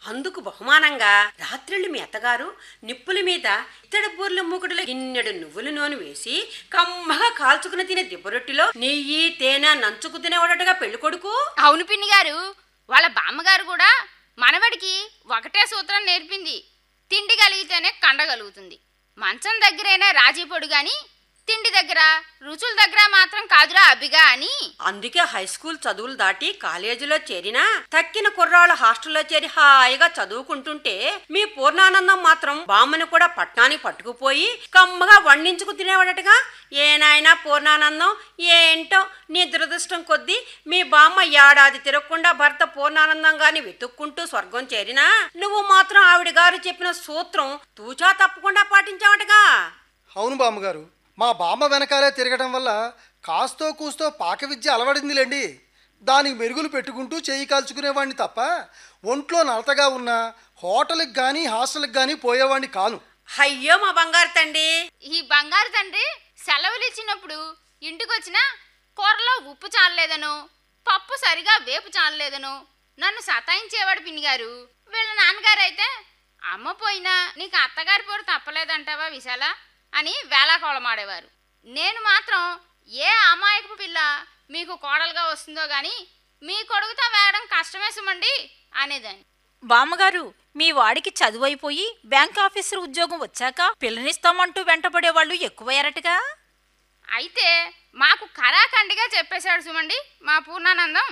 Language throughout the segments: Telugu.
అందుకు బహుమానంగా రాత్రిళ్ళు మీ అత్తగారు నిప్పుల మీద ఇత్తడి బూర్ల మూకుడులో గిన్నెడు నువ్వుల నూనె వేసి కమ్మగా కాల్చుకుని తినే దిబ్బరొట్టిలో నెయ్యి తేనె నంచుకు తినేవాడటగా పెళ్లి కొడుకు అవును పిన్ని గారు వాళ్ళ బామ్మగారు కూడా మనవడికి ఒకటే సూత్రం నేర్పింది తిండి కలిగితేనే కండ కలుగుతుంది మంచం దగ్గరైనా రాజీ పొడు గాని తిండి దగ్గర రుచుల దగ్గర మాత్రం కాదురా అబ్బిగా అని అందుకే హై స్కూల్ చదువులు దాటి కాలేజీలో చేరినా తక్కిన కుర్రాళ్ళ హాస్టల్లో చేరి హాయిగా చదువుకుంటుంటే మీ పూర్ణానందం మాత్రం బామ్మని కూడా పట్నానికి పట్టుకుపోయి కమ్మగా వండించుకు తినేవాడటగా ఏనాయనా పూర్ణానందం ఏంటో నీ దురదృష్టం కొద్దీ మీ బామ్మ ఏడాది తిరగకుండా భర్త పూర్ణానందం గాని వెతుక్కుంటూ స్వర్గం చేరినా నువ్వు మాత్రం ఆవిడ గారు చెప్పిన సూత్రం తూచా తప్పకుండా పాటించావటగా అవును బామ్మగారు మా బామ్మ వెనకాలే తిరగడం వల్ల కాస్తో కూస్తో పాక విద్య అలవడిందిలేండి దానికి మెరుగులు పెట్టుకుంటూ చేయి కాల్చుకునేవాడిని తప్ప ఒంట్లో నలతగా ఉన్న హోటల్కి కానీ హాస్టల్కి కానీ పోయేవాడిని కాను అయ్యో మా బంగారు తండ్రి ఈ బంగారు తండ్రి సెలవులు ఇచ్చినప్పుడు ఇంటికొచ్చినా కూరలో ఉప్పు చాలలేదనో పప్పు సరిగా వేపు చాలలేదనో నన్ను సతాయించేవాడు పిన్ని గారు వీళ్ళ నాన్నగారు అయితే అమ్మ పోయినా నీకు అత్తగారి పోరు తప్పలేదంటావా విశాల అని వేళాకోళమాడేవారు నేను మాత్రం ఏ అమాయకపు పిల్ల మీకు కోడలుగా వస్తుందో గాని మీ కొడుకుతో వేయడం కష్టమే సుమండి అనేదాన్ని బామ్మగారు మీ వాడికి చదువు అయిపోయి బ్యాంక్ ఆఫీసర్ ఉద్యోగం వచ్చాక పిల్లనిస్తామంటూ వెంటబడే వాళ్ళు ఎక్కువయ్యారటగా అయితే మాకు కరాఖండిగా చెప్పేశాడు సుమండి మా పూర్ణానందం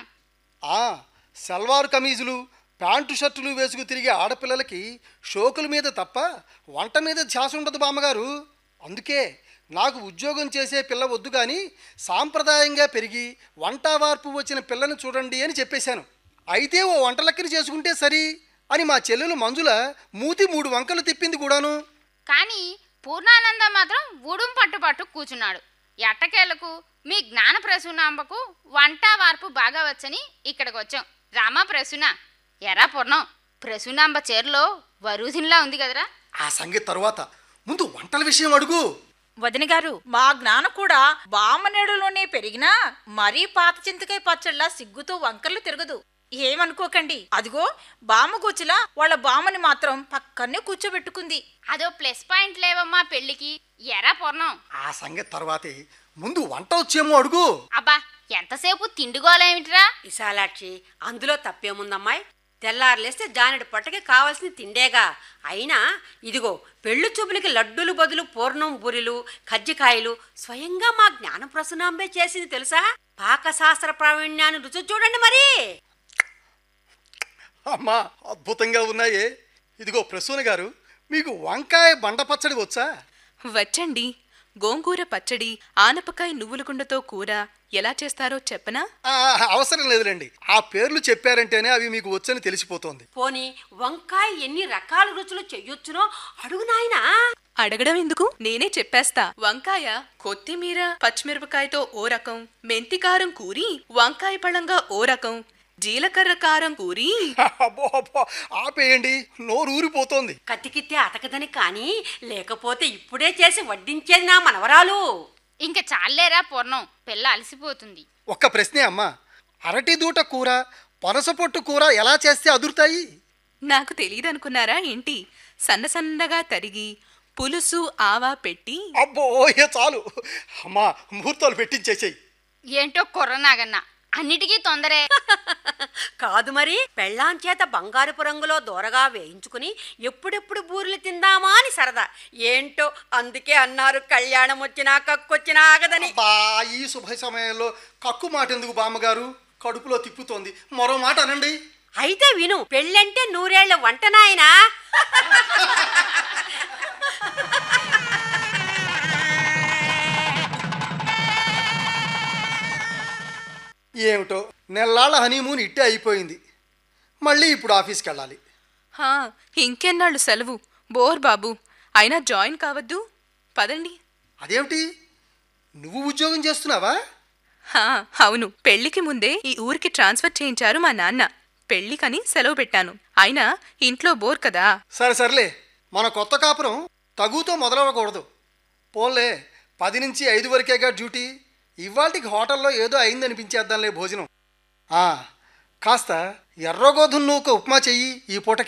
ఆ సల్వార్ కమీజులు ప్యాంటు షర్టులు వేసుకు తిరిగే ఆడపిల్లలకి షోకుల మీద తప్ప వంట మీద ధ్యాస ఉండదు బామ్మగారు అందుకే నాకు ఉద్యోగం చేసే పిల్ల వద్దు కానీ సాంప్రదాయంగా పెరిగి వంట వార్పు వచ్చిన పిల్లని చూడండి అని చెప్పేశాను అయితే ఓ వంటలక్కని చేసుకుంటే సరి అని మా చెల్లెలు మంజుల మూతి మూడు వంకలు తిప్పింది కూడాను కానీ పూర్ణానందం మాత్రం ఉడుం పట్టు పట్టు కూర్చున్నాడు ఎట్టకేలకు మీ జ్ఞాన ప్రసూనాంబకు వంట వార్పు బాగా వచ్చని ఇక్కడికి వచ్చాం రామా ప్రసూన ఎరా పూర్ణం ప్రసూనాంబ చీరలో వరూధిన్లా ఉంది కదరా ఆ సంగతి తరువాత ముందు వంటల విషయం అడుగు వదిన గారు మా జ్ఞానం కూడా బామ్మనేడులోనే పెరిగినా మరీ పాత చింతకాయ పచ్చళ్ళ సిగ్గుతో వంకర్లు తిరగదు ఏమనుకోకండి అదిగో బామ్మ కూర్చులా వాళ్ళ బామ్మని మాత్రం పక్కనే కూర్చోబెట్టుకుంది అదో ప్లస్ పాయింట్ లేవమ్మా పెళ్ళికి ఎరా పూర్ణం ఆ సంగతి తర్వాతే ముందు వంట వచ్చేమో అడుగు అబ్బా ఎంతసేపు తిండిగోలేమిట్రా విశాలాక్షి అందులో తప్పేముందమ్మాయి తెల్లారులేస్తే జానెడు పట్టకి కావాల్సిన తిండేగా అయినా ఇదిగో పెళ్లి చూపులకి లడ్డూలు బదులు పూర్ణం బురిలు కజ్జికాయలు స్వయంగా మా జ్ఞానప్రసనాంబే చేసింది తెలుసా పాకశాస్త్ర ప్రావీణ్యాన్ని రుచి చూడండి మరి అమ్మా అద్భుతంగా ఉన్నాయే ఇదిగో ప్రసూన గారు మీకు వంకాయ బండ పచ్చడి వచ్చా వచ్చండి గోంగూర పచ్చడి ఆనపకాయ నువ్వుల గుండతో కూర ఎలా చేస్తారో చెప్పనా ఆ, అవసరం లేదులేండి ఆ పేర్లు చెప్పారంటేనే అవి మీకు వచ్చని తెలిసిపోతోంది పోని వంకాయ ఎన్ని రకాల రుచులు చెయ్యొచ్చునో అడుగు నాయనా అడగడం ఎందుకు నేనే చెప్పేస్తా వంకాయ కొత్తిమీర పచ్చిమిరపకాయతో ఓ రకం మెంతి కారం కూరి వంకాయ పళంగా ఓ రకం జీలకర్ర కారం కూరి అబ్బో అబ్బో ఆపేయండి నోరు ఊరిపోతోంది కతికితే అతకదని కానీ లేకపోతే ఇప్పుడే చేసి వడ్డించేది నా మనవరాలు ఇంక చాలేరా పూర్ణం పిల్ల అలసిపోతుంది ఒక్క ప్రశ్నే అమ్మా అరటి దూట కూర పనస పొట్టు కూర ఎలా చేస్తే అదురుతాయి నాకు తెలియదనుకున్నారా ఏంటి సన్న సన్నగా తరిగి పులుసు ఆవా పెట్టి అబ్బో ఏ చాలు అమ్మా ముహూర్తాలు పెట్టించేసేయి ఏంటో కుర్రనాగన్న అన్నిటికీ తొందరే కాదు మరి పెళ్ళాం చేత బంగారుపు రంగులో దూరగా వేయించుకుని ఎప్పుడెప్పుడు బూరెలు తిందామా అని సరదా ఏంటో అందుకే అన్నారు కళ్యాణం వచ్చినా కక్కొచ్చినా ఆగదని బా ఈ శుభ సమయంలో కక్కు మాట ఎందుకు బామ్మగారు కడుపులో తిప్పుతోంది మరో మాట అనండి అయితే విను పెళ్ళంటే నూరేళ్ల వంట నాయనా ఏమిటో నెల్లాళ్ళ హనీమూన్ ఇట్టే అయిపోయింది మళ్ళీ ఇప్పుడు ఆఫీస్కి వెళ్ళాలి హా ఇంకెన్నాళ్ళు సెలవు బోర్ బాబు అయినా జాయిన్ కావద్దు పదండి అదేమిటి నువ్వు ఉద్యోగం చేస్తున్నావా హా అవును పెళ్లికి ముందే ఈ ఊరికి ట్రాన్స్ఫర్ చేయించారు మా నాన్న పెళ్లికని సెలవు పెట్టాను అయినా ఇంట్లో బోర్ కదా సరే సర్లే మన కొత్త కాపురం తగుతో మొదలవ్వకూడదు పోన్లే పది నుంచి ఐదు వరకేగా డ్యూటీ ఇవాళకి హోటల్లో ఏదో అయిందనిపించేద్దాంలే భోజనం ఆ, కాస్త ఎర్రగోధుమ నూక ఉప్మా చెయ్యి ఈ పూట